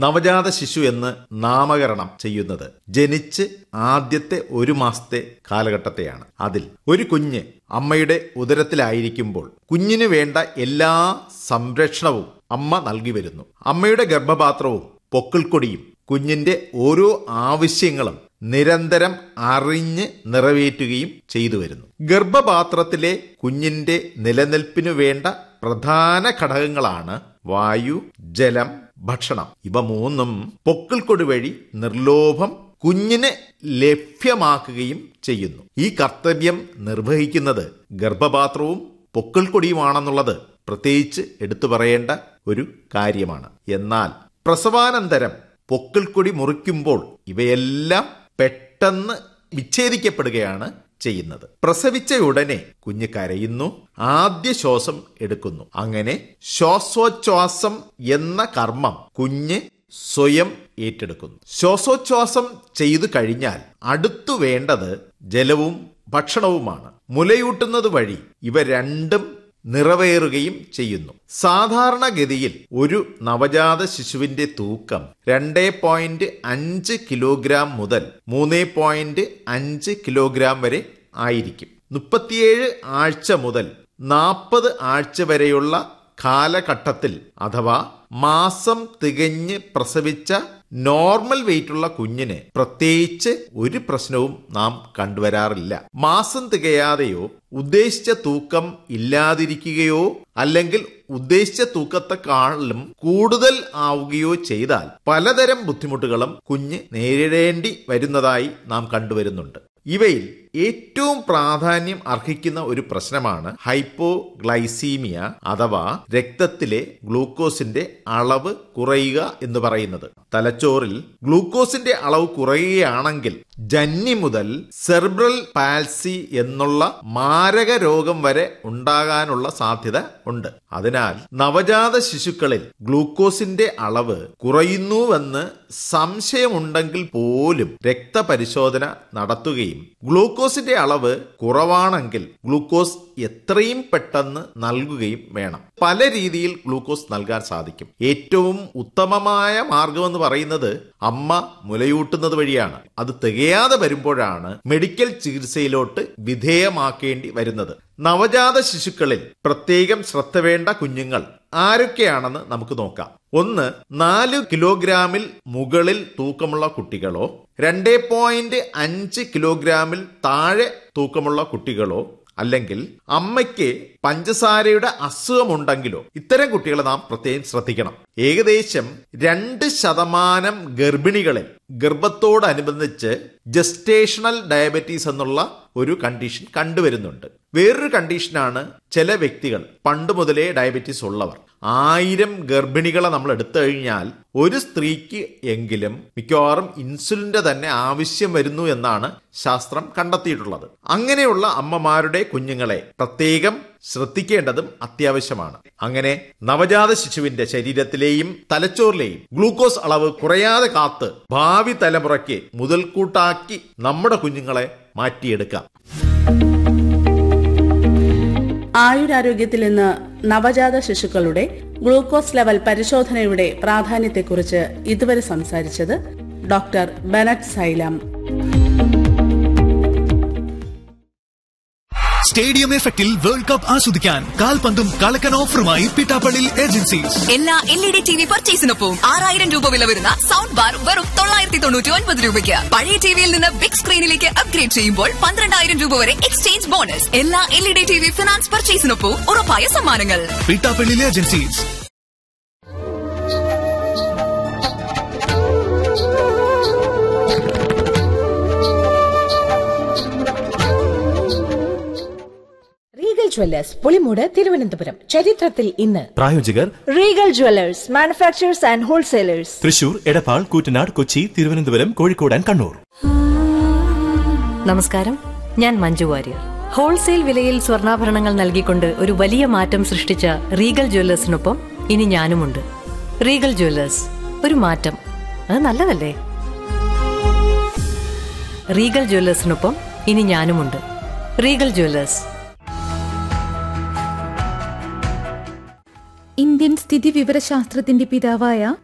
നവജാത ശിശു എന്ന് നാമകരണം ചെയ്യുന്നത് ജനിച്ച് ആദ്യത്തെ ഒരു മാസത്തെ കാലഘട്ടത്തെയാണ് അതിൽ ഒരു കുഞ്ഞ് അമ്മയുടെ ഉദരത്തിലായിരിക്കുമ്പോൾ കുഞ്ഞിന് വേണ്ട എല്ലാ സംരക്ഷണവും അമ്മ നൽകി വരുന്നു അമ്മയുടെ ഗർഭപാത്രവും പൊക്കിൾക്കൊടിയും കുഞ്ഞിന്റെ ഓരോ ആവശ്യങ്ങളും നിരന്തരം അറിഞ്ഞ് നിറവേറ്റുകയും ചെയ്തു വരുന്നു ഗർഭപാത്രത്തിലെ കുഞ്ഞിന്റെ നിലനിൽപ്പിനു വേണ്ട പ്രധാന ഘടകങ്ങളാണ് വായു ജലം ഭക്ഷണം ഇവ മൂന്നും പൊക്കിൾക്കൊടി വഴി നിർലോഭം കുഞ്ഞിന് ലഭ്യമാക്കുകയും ചെയ്യുന്നു ഈ കർത്തവ്യം നിർവഹിക്കുന്നത് ഗർഭപാത്രവും പൊക്കിൾക്കൊടിയുമാണെന്നുള്ളത് പ്രത്യേകിച്ച് എടുത്തു പറയേണ്ട ഒരു കാര്യമാണ് എന്നാൽ പ്രസവാനന്തരം പൊക്കിൾക്കൊടി മുറിക്കുമ്പോൾ ഇവയെല്ലാം പെട്ടെന്ന് വിച്ഛേദിക്കപ്പെടുകയാണ് ചെയ്യുന്നത് പ്രസവിച്ച ഉടനെ കുഞ്ഞ് കരയുന്നു ആദ്യ ശ്വാസം എടുക്കുന്നു അങ്ങനെ ശ്വാസോച്ഛ്വാസം എന്ന കർമ്മം കുഞ്ഞ് സ്വയം ഏറ്റെടുക്കുന്നു ശ്വാസോച്ഛ്വാസം ചെയ്തു കഴിഞ്ഞാൽ അടുത്തു വേണ്ടത് ജലവും ഭക്ഷണവുമാണ് മുലയൂട്ടുന്നത് വഴി ഇവ രണ്ടും നിറവേറുകയും ചെയ്യുന്നു സാധാരണഗതിയിൽ ഒരു നവജാത ശിശുവിന്റെ തൂക്കം രണ്ടേ പോയിന്റ് അഞ്ച് കിലോഗ്രാം മുതൽ മൂന്ന് പോയിന്റ് അഞ്ച് കിലോഗ്രാം വരെ ആയിരിക്കും മുപ്പത്തിയേഴ് ആഴ്ച മുതൽ നാൽപ്പത് ആഴ്ച വരെയുള്ള കാലഘട്ടത്തിൽ അഥവാ മാസം തികഞ്ഞ് പ്രസവിച്ച നോർമൽ വെയിറ്റുള്ള കുഞ്ഞിന് പ്രത്യേകിച്ച് ഒരു പ്രശ്നവും നാം കണ്ടുവരാറില്ല മാസം തികയാതെയോ ഉദ്ദേശിച്ച തൂക്കം ഇല്ലാതിരിക്കുകയോ അല്ലെങ്കിൽ ഉദ്ദേശിച്ച തൂക്കത്തെക്കാളും കൂടുതൽ ആവുകയോ ചെയ്താൽ പലതരം ബുദ്ധിമുട്ടുകളും കുഞ്ഞ് നേരിടേണ്ടി വരുന്നതായി നാം കണ്ടുവരുന്നുണ്ട് ഇവയിൽ ഏറ്റവും പ്രാധാന്യം അർഹിക്കുന്ന ഒരു പ്രശ്നമാണ് ഹൈപ്പോഗ്ലൈസീമിയ അഥവാ രക്തത്തിലെ ഗ്ലൂക്കോസിന്റെ അളവ് കുറയുക എന്ന് പറയുന്നത് തലച്ചോറിൽ ഗ്ലൂക്കോസിന്റെ അളവ് കുറയുകയാണെങ്കിൽ ജന്നി മുതൽ സെർബ്രൽ പാൽസി എന്നുള്ള മാരക രോഗം വരെ ഉണ്ടാകാനുള്ള സാധ്യത ഉണ്ട് അതിനാൽ നവജാത ശിശുക്കളിൽ ഗ്ലൂക്കോസിന്റെ അളവ് കുറയുന്നുവെന്ന് സംശയമുണ്ടെങ്കിൽ പോലും രക്തപരിശോധന നടത്തുകയും ഗ്ലൂക്കോസിന്റെ അളവ് കുറവാണെങ്കിൽ ഗ്ലൂക്കോസ് എത്രയും പെട്ടെന്ന് നൽകുകയും വേണം പല രീതിയിൽ ഗ്ലൂക്കോസ് നൽകാൻ സാധിക്കും ഏറ്റവും ഉത്തമമായ മാർഗമെന്ന് പറയുന്നത് അമ്മ മുലയൂട്ടുന്നത് വഴിയാണ് അത് തികയാതെ വരുമ്പോഴാണ് മെഡിക്കൽ ചികിത്സയിലോട്ട് വിധേയമാക്കേണ്ടി വരുന്നത് നവജാത ശിശുക്കളിൽ പ്രത്യേകം ശ്രദ്ധ വേണ്ട കുഞ്ഞുങ്ങൾ ആരൊക്കെയാണെന്ന് നമുക്ക് നോക്കാം ഒന്ന് നാല് കിലോഗ്രാമിൽ മുകളിൽ തൂക്കമുള്ള കുട്ടികളോ രണ്ടേ പോയിന്റ് അഞ്ച് കിലോഗ്രാമിൽ താഴെ തൂക്കമുള്ള കുട്ടികളോ അല്ലെങ്കിൽ അമ്മയ്ക്ക് പഞ്ചസാരയുടെ അസുഖമുണ്ടെങ്കിലോ ഇത്തരം കുട്ടികളെ നാം പ്രത്യേകം ശ്രദ്ധിക്കണം ഏകദേശം രണ്ട് ശതമാനം ഗർഭിണികളിൽ ഗർഭത്തോടനുബന്ധിച്ച് ജസ്റ്റേഷണൽ ഡയബറ്റീസ് എന്നുള്ള ഒരു കണ്ടീഷൻ കണ്ടുവരുന്നുണ്ട് വേറൊരു കണ്ടീഷനാണ് ചില വ്യക്തികൾ പണ്ട് മുതലേ ഡയബറ്റീസ് ഉള്ളവർ ആയിരം ഗർഭിണികളെ നമ്മൾ എടുത്തു കഴിഞ്ഞാൽ ഒരു സ്ത്രീക്ക് എങ്കിലും മിക്കവാറും ഇൻസുലിന്റെ തന്നെ ആവശ്യം വരുന്നു എന്നാണ് ശാസ്ത്രം കണ്ടെത്തിയിട്ടുള്ളത് അങ്ങനെയുള്ള അമ്മമാരുടെ കുഞ്ഞുങ്ങളെ പ്രത്യേകം ശ്രദ്ധിക്കേണ്ടതും അത്യാവശ്യമാണ് അങ്ങനെ നവജാത ശിശുവിന്റെ ശരീരത്തിലെയും തലച്ചോറിലെയും ഗ്ലൂക്കോസ് അളവ് കുറയാതെ കാത്ത് ഭാവി തലമുറയ്ക്ക് മുതൽക്കൂട്ടാക്കി നമ്മുടെ കുഞ്ഞുങ്ങളെ മാറ്റിയെടുക്കാം ആയുരാരോഗ്യത്തിൽ ഇന്ന് നവജാത ശിശുക്കളുടെ ഗ്ലൂക്കോസ് ലെവൽ പരിശോധനയുടെ പ്രാധാന്യത്തെക്കുറിച്ച് ഇതുവരെ സംസാരിച്ചത് ഡോക്ടർ ബെനറ്റ് സൈലാം സ്റ്റേഡിയം എഫക്റ്റിൽ വേൾഡ് കപ്പ് ആസ്വദിക്കാൻ കാൽപന്തും കളക്കൻ ഓഫറുമായി പിട്ടാപ്പള്ളി ഏജൻസീസ് എല്ലാ L E D T V പർച്ചേസിനൊപ്പം ആറായിരം രൂപ വില വരുന്ന സൗണ്ട് ബാർ വെറും തൊള്ളായിരത്തി തൊണ്ണൂറ്റി ഒൻപത് രൂപയ്ക്ക് പഴയ ടിവിയിൽ നിന്ന് ബിഗ് സ്ക്രീനിലേക്ക് അപ്ഗ്രേഡ് ചെയ്യുമ്പോൾ പന്ത്രണ്ടായിരം രൂപ വരെ എക്സ്ചേഞ്ച് ബോണസ് എല്ലാ L E D T V finance പർച്ചേസിനൊപ്പം ഉറപ്പായ സമ്മാനങ്ങൾ Pittappally agencies Regal jewellers Pulimoodu Thiruvananthapuram ചരിത്രത്തിൽ ഇന്ന് പ്രായോജകർ Regal jewellers manufacturers and wholesalers Thrissur Edappal Koottanad Kochi Thiruvananthapuram Kozhikode and Kannur നമസ്കാരം ഞാൻ മഞ്ജു വാര്യർ ഹോൾസെയിൽ വിലയിൽ സ്വർണ്ണാഭരണങ്ങൾ നൽകിക്കൊണ്ട് ഒരു വലിയ മാറ്റം സൃഷ്ടിച്ച റീഗൽ ജ്വല്ലേഴ്സിനൊപ്പം ഇനി ഞാനുമുണ്ട് റീഗൽ ജ്വല്ലേഴ്സ് ഒരു മാറ്റം അത് നല്ലതല്ലേ റീഗൽ ജ്വല്ലേഴ്സിനൊപ്പം ഇനി ഞാനുമുണ്ട് റീഗൽ ജ്വല്ലേഴ്സ് ഇന്ത്യൻ സ്ഥിതിവിവരശാസ്ത്രത്തിന്റെ പിതാവായ